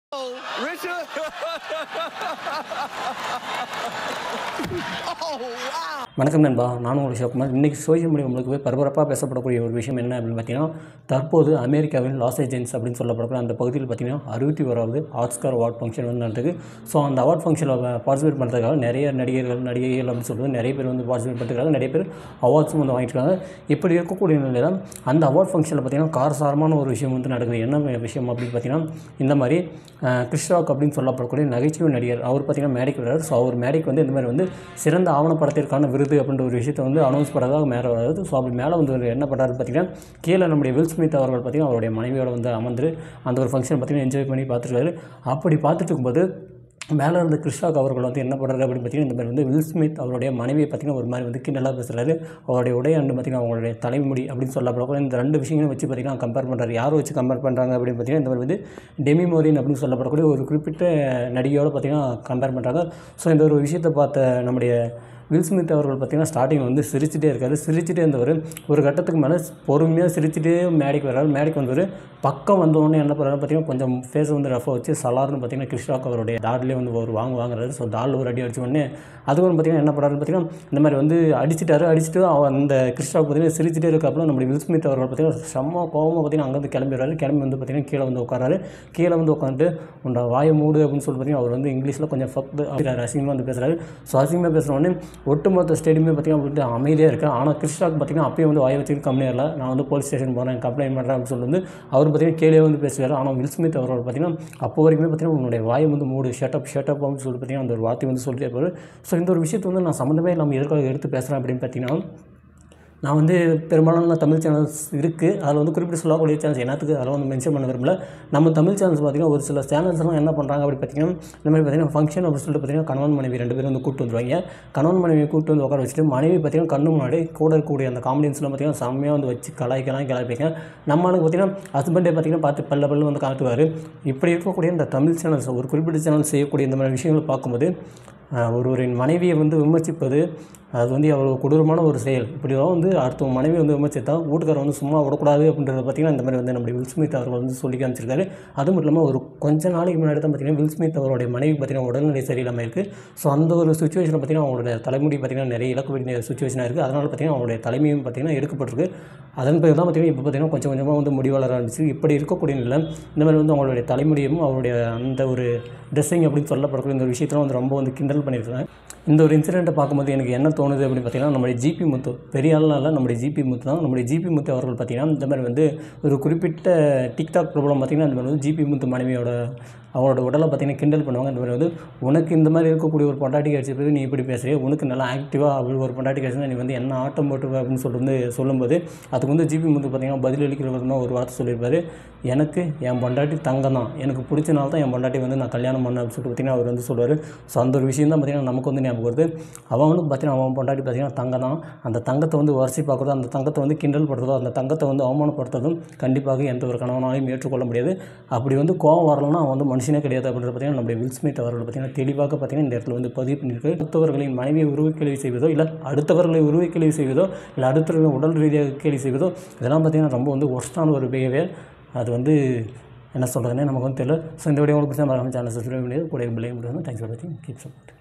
Richard. oh, wow. வணக்கம் நண்பா நான் உங்கள் சிவகுமார் இன்றைக்கி சோஷியல் மீடியா உங்களுக்கு போய் பரபரப்பாக பேசப்படக்கூடிய ஒரு விஷயம் என்ன அப்படின்னு பார்த்தீங்கன்னா தற்போது அமெரிக்காவின் லாஸ் ஏஜென்ஸ் அப்படின்னு சொல்லப்படக்கூடிய அந்த பகுதியில் பார்த்தீங்கன்னா அறுபத்தி ஓராவது ஆஸ்கார் அவார்ட் ஃபங்க்ஷன் வந்து நடந்தது ஸோ அந்த அவார்ட் ஃபங்க்ஷனில் பார்ட்டிசிபேட் பண்ணுறதுக்காக நிறைய நடிகர்கள் நடிகைகள் அப்படின்னு சொல்லிட்டு நிறைய பேர் வந்து பார்ட்டிசிபேட் பண்ணுறதுக்காக நிறைய பேர் அவார்ட்ஸும் வந்து வாங்கியிருக்காங்க இப்படி இருக்கக்கூடிய நிலையில் அந்த அவார்ட் ஃபங்க்ஷனில் பார்த்தீங்கன்னா காரசாரமான ஒரு விஷயம் வந்து நடக்குது என்ன விஷயம் அப்படின்னு பார்த்தீங்கன்னா இந்த மாதிரி அஹ், கிறிஸ் ராக் அப்படின்னு சொல்லப்படக்கூடிய நகைச்சுவை நடிகர் அவர் பார்த்தீங்கன்னா மேடைக்கு வர்றாரு ஸோ அவர் மேடைக்கு வந்து இந்த மாதிரி வந்து சிறந்த ஆவணப்படத்திற்கான விருது அப்படின்ற ஒரு விஷயத்தை வந்து அனௌன்ஸ் பண்ணுறதாக மேலே வராது ஸோ அப்படி மேலே வந்து அவர் என்ன பண்ணுறாரு பார்த்தீங்கன்னா கீழே நம்முடைய வில் ஸ்மித் அவர்கள் பார்த்தீங்கன்னா அவருடைய மனைவியோட வந்து அமர்ந்து அந்த ஒரு ஃபங்க்ஷன் பார்த்தீங்கன்னா என்ஜாய் பண்ணி பார்த்துருக்காரு அப்படி பார்த்துட்டு இருக்கும்போது மேலே இருந்த கிருஷ்ணாக் அவர்கள் வந்து என்ன பண்ணுறாரு அப்படின்னு பார்த்தீங்கன்னா இந்த மாதிரி வந்து வில் ஸ்மித் அவருடைய மனைவியை பார்த்தீங்கன்னா ஒரு மாதிரி வந்து கிண்டலாக பேசுகிறாரு அவருடைய உடை அண்டு பார்த்தீங்கன்னா அவங்களுடைய தலைமுடி அப்படின்னு சொல்லப்படக்கூடிய இந்த ரெண்டு விஷயங்களும் வச்சு பார்த்தீங்கன்னா கம்பேர் பண்ணுறாரு யாரை வச்சு கம்பேர் பண்ணுறாங்க அப்படின்னு பார்த்தீங்கன்னா இந்த மாதிரி வந்து டெமி மோரின் அப்படின்னு சொல்லப்படக்கூடிய ஒரு குறிப்பிட்ட நடிகையோடு பார்த்தீங்கன்னா கம்பேர் பண்ணுறாங்க ஸோ இந்த ஒரு விஷயத்தை பார்த்த நம்முடைய வில் ஸ்மித் அவர்கள் பார்த்தீங்கன்னா ஸ்டார்டிங் வந்து சிரிச்சிட்டே இருக்காரு சிரிச்சிட்டே இருந்தவர் ஒரு கட்டத்துக்கு மேலே பொறுமையாக சிரிச்சிட்டே மேடைக்கு வர்றாரு மேடைக்கு வந்தவர் பக்கம் வந்தோடனே என்ன பண்ணுறாரு பார்த்தீங்கன்னா கொஞ்சம் ஃபேஸை வந்து ரஃபாக வச்சு சலார்னு பார்த்தீங்கன்னா கிருஷ்ணாக் அவருடைய தாட்லேயே வந்து ஒரு வாங்க வாங்குறாரு ஸோ தால் ஒரு அடி அடிச்ச உடனே அதுக்கப்புறம் பார்த்தீங்கன்னா என்ன பண்ணுறாரு பார்த்தீங்கன்னா இந்த மாதிரி வந்து அடிச்சிட்டாரு அடிச்சுட்டு அவன் அந்த கிருஷ்ணாவுக்கு பார்த்தீங்கன்னா சிரிச்சிட்டே இருக்காப்புல நம்முடைய வில் ஸ்மித் அவர்கள் பார்த்தீங்கன்னா செம்ம கோவமாக பார்த்தீங்கன்னா அங்கேருந்து கிளம்பிடுறாரு கிளம்பி வந்து பார்த்தீங்கன்னா கீழே வந்து உட்காராரு கீழே வந்து உட்காந்துட்டு உன்னோட வாயை மூடு அப்படின்னு சொல்லி பார்த்தீங்கன்னா அவர் வந்து இங்கிலீஷில் கொஞ்சம் ஃபக்து அப்படிங்கிற அசிங்கமாக வந்து பேசுகிறாரு ஸோ அசிங்கமாக பேசுகிற உடனே ஒட்டுமொத்த ஸ்டேடியமே பார்த்தீங்கன்னா வந்து அமைதியாக இருக்குது ஆனால் கிருஷ்ணாக்கு பார்த்தீங்கன்னா அப்பயும் வந்து வாயை வச்சுட்டு கம்மியாக இல்லை நான் வந்து போலீஸ் ஸ்டேஷன் போகிறேன் கம்ப்ளைண்ட் பண்ணுறேன் அப்படின்னு சொல்லி வந்து அவர் பார்த்தீங்கன்னா கீழே வந்து பேசுகிறாரு ஆனால் வில் ஸ்மித் அவர்கள் பார்த்தீங்கன்னா அப்போ வரைக்குமே பார்த்தீங்கன்னா உன்னுடைய வாயை வந்து மூடு ஷட்டப் ஷட்டப் அப்படின்னு சொல்லி பார்த்தீங்கன்னா அந்த ஒரு வார்த்தை வந்து சொல்லிட்டே இருப்பார் ஸோ இந்த ஒரு விஷயத்தை வந்து நான் சம்மந்தமே இல்லாமல் எதற்காக எடுத்து பேசுகிறேன் அப்படின்னு பார்த்தீங்கன்னா நான் வந்து பெரும்பாலான தமிழ் சேனல்ஸ் இருக்குது அதில் வந்து குறிப்பிட்டு சொல்லக்கூடிய சேனல்ஸ் என்னத்துக்கு அதெல்லாம் வந்து மென்ஷன் பண்ண விரும்பல நம்ம தமிழ் சேனல்ஸ் பார்த்திங்கன்னா ஒரு சில சேனல்ஸ்லாம் என்ன பண்ணுறாங்க அப்படி பார்த்தீங்கன்னா இந்த மாதிரி பார்த்தீங்கன்னா ஃபங்க்ஷன் அப்படின்னு சொல்லிட்டு பார்த்தீங்கன்னா கணவன் மனைவி ரெண்டு பேரும் வந்து கூட்டு வந்துருவாங்க கணவன் மனைவி கூட்டு வந்து உட்கார வச்சுட்டு மனைவி பார்த்தீங்கன்னா கண்ணு முன்னாடி கூட இருக்கக்கூடிய அந்த காமெடியன்ஸ்லாம் பார்த்தீங்கன்னா செம்மையாக வந்து வச்சு கலாய்க்கலாம் கலாய்ப்பிங்க நம்மளுக்கு பார்த்தீங்கன்னா ஹஸ்பண்டே பார்த்தீங்கன்னா பார்த்து பல்ல பல்ல வந்து காட்டுவார் இப்படி இருக்கக்கூடிய இந்த தமிழ் சேனல்ஸ் ஒரு குறிப்பிட்ட சேனல் செய்யக்கூடிய இந்த மாதிரி விஷயங்களை பார்க்கும்போது ஆஹ் ஒருவரின் மனைவியை வந்து விமர்சிப்பது அது வந்து அவ்வளோ கொடூரமான ஒரு செயல் இப்படி தான் வந்து அடுத்த மனைவி வந்து விமர்சித்தா வீட்டுக்காரர் வந்து சும்மா விடக்கூடாது அப்படின்றத பார்த்திங்கன்னா இந்த மாதிரி வந்து நம்முடைய வில் ஸ்மித் அவர்கள் வந்து சொல்லி காமிச்சிருக்காரு அது மட்டும் இல்லாமல் ஒரு கொஞ்ச நாளைக்கு முன்னாடி தான் பார்த்திங்கன்னா வில் ஸ்மித் அவருடைய மனைவி பார்த்திங்கன்னா உடல்நிலை சரியில்லாமல் இருக்குது ஸோ அந்த ஒரு சுச்சுவேஷனை பார்த்திங்கன்னா அவங்களுடைய தலைமுடி பார்த்திங்கன்னா நிறைய இழக்க வேண்டிய சுச்சுவேஷனாக இருக்குது அதனால் பார்த்திங்கன்னா அவங்களுடைய தலைமையும் பார்த்திங்கன்னா எடுக்கப்பட்டிருக்கு அதன் பிறகு தான் பார்த்திங்கன்னா இப்போ பார்த்திங்கன்னா கொஞ்சம் கொஞ்சமாக வந்து முடி வளர ஆரம்பிச்சு இப்படி இருக்கக்கூடிய நிலை இந்த மாதிரி வந்து அவங்களுடைய தலைமுடியும் அவருடைய அந்த ஒரு ட்ரெஸ்ஸிங் அப்படின்னு சொல்லப்படக்கூடிய இந்த ஒரு விஷயத்தெல்லாம் வந்து ரொம்ப வந்து கிண்டல் பண்ணியிருக்காங்க இந்த ஒரு இன்சிடெண்ட்டை பார்க்கும்போது எனக்கு என்ன தோணுது அப்படின்னு பார்த்தீங்கன்னா நம்முடைய ஜிபி முத்து பெரிய ஆள்லாம் இல்லை நம்முடைய ஜிபி முத்து தான் நம்முடைய ஜிபி முத்து அவர்கள் பார்த்தீங்கன்னா இந்த மாதிரி வந்து ஒரு குறிப்பிட்ட டிக்டாக் ப்ராப்ளம் பார்த்தீங்கன்னா இந்த மாதிரி வந்து ஜிபி முத்து மனைவியோட அவரோட உடலை பார்த்தீங்கன்னா கிண்டல் பண்ணுவாங்க இந்த மாதிரி வந்து உனக்கு இந்த மாதிரி இருக்கக்கூடிய ஒரு பொண்டாட்டி கிடச்ச பிறகு நீ இப்படி பேசுறிய உனக்கு நல்லா ஆக்டிவாக அப்படி ஒரு பொண்டாட்டி கிடச்சினா நீ வந்து என்ன ஆட்டம் போட்டுருவ அப்படின்னு சொல்லிட்டு வந்து சொல்லும்போது அதுக்கு வந்து ஜிபி முத்து பார்த்தீங்கன்னா பதில் அளிக்கிற விதமாக ஒரு வார்த்தை சொல்லியிருப்பாரு எனக்கு என் பொண்டாட்டி தங்கம் தான் எனக்கு பிடிச்சனால தான் என் பொண்டாட்டி வந்து நான் கல்யாணம் பண்ணேன் அப்படின்னு சொல்லிட்டு பார்த்தீங்கன்னா அவர் வந்து சொல்லுவார் ஸோ அந்த ஒரு விஷயம் தான் பார்த்தீங்கன்னா நமக்கு வந்து ஞாபகம் வருது அவனுக்கு பார்த்தீங்கன்னா அவன் பொண்டாட்டி பார்த்தீங்கன்னா தங்கம் தான் அந்த தங்கத்தை வந்து வரிசை பார்க்குறதோ அந்த தங்கத்தை வந்து கிண்டல் படுறதோ அந்த தங்கத்தை வந்து அவமானப்படுத்துறதும் கண்டிப்பாக எந்த ஒரு கணவனாலையும் ஏற்றுக்கொள்ள முடியாது அப்படி வந்து கோவம் வரலன்னா அவன் வந்து மனுஷனே கிடையாது அப்படின்றது பார்த்தீங்கன்னா நம்முடைய வில் ஸ்மித் அவர்கள் பார்த்தீங்கன்னா தெளிவாக பார்த்தீங்கன்னா இந்த இடத்துல வந்து பதிவு பண்ணியிருக்கு அடுத்தவர்களின் மனைவியை உருவ கேள்வி செய்வதோ இல்லை அடுத்தவர்களை உருவ கேள்வி செய்வதோ இல்லை அடுத்தவர்களை உடல் ரீதியாக கேள்வி செய்வதோ இதெல்லாம் பார்த்தீங்கன்னா ரொம்ப வந்து ஒர்ஸ்டான ஒரு பிஹேவியர் அது வந்து என்ன சொல்கிறதுனே நமக்கு வந்து தெரியல ஸோ இந்த வீடியோ உங்களுக்கு பிடிச்சா மறக்காம சேனல் சப்ஸ்கிரைப் பண்ணி கூட பிள்ளைங்க முடியும் தேங்க்ஸ் ஃபார் வாட்சிங் கீப் சப்போர்ட்